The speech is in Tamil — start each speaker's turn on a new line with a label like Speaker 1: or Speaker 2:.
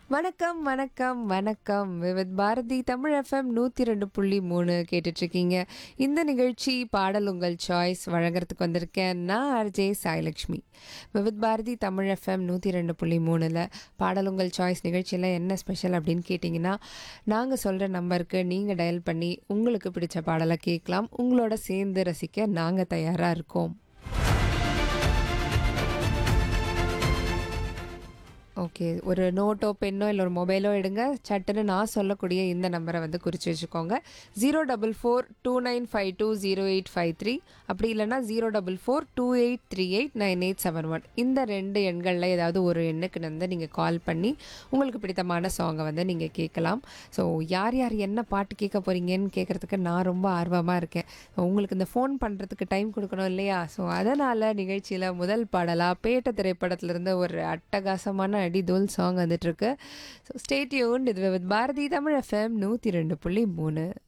Speaker 1: வணக்கம் வணக்கம் வணக்கம் விவித் பாரதி தமிழ் எஃப்எம் நூற்றி ரெண்டு புள்ளி மூணு கேட்டுட்ருக்கீங்க இந்த நிகழ்ச்சி பாடல் உங்கள் சாய்ஸ் வழங்குறதுக்கு வந்திருக்கேன் நான் ஆர்ஜே சாய்லக்ஷ்மி விவித் பாரதி தமிழ் எஃப்எம் நூற்றி ரெண்டு புள்ளி மூணில் பாடல் உங்கள் சாய்ஸ் நிகழ்ச்சியில் என்ன ஸ்பெஷல் அப்படின்னு கேட்டிங்கன்னா நாங்கள் சொல்கிற நம்பருக்கு நீங்கள் டயல் பண்ணி உங்களுக்கு பிடிச்ச பாடலை கேட்கலாம் உங்களோட சேர்ந்து ரசிக்க நாங்கள் தயாராக இருக்கோம் ஓகே ஒரு நோட்டோ பென்னோ இல்லை ஒரு மொபைலோ எடுங்க சட்டுன்னு நான் சொல்லக்கூடிய இந்த நம்பரை வந்து குறித்து வச்சுக்கோங்க zero double four two nine five two zero eight five three அப்படி இல்லைன்னா zero double four two eight three eight nine eight seven one இந்த ரெண்டு எண்களில் ஏதாவது ஒரு எண்ணுக்கு வந்து நீங்கள் கால் பண்ணி உங்களுக்கு பிடித்தமான சாங்கை வந்து நீங்கள் கேட்கலாம் ஸோ யார் யார் என்ன பாட்டு கேட்க போகிறீங்கன்னு கேட்குறதுக்கு நான் ரொம்ப ஆர்வமாக இருக்கேன் உங்களுக்கு இந்த ஃபோன் பண்ணுறதுக்கு டைம் கொடுக்கணும் இல்லையா ஸோ அதனால் நிகழ்ச்சியில் முதல் பாடலாக பேட்ட திரைப்படத்திலிருந்து ஒரு அட்டகாசமான அடிதோல் சாங் வந்துட்டுருக்கு ஸோ ஸ்டேட்யூன் இது வித் பாரதி தமிழ் எஃப்எம் நூற்றி ரெண்டு புள்ளி மூணு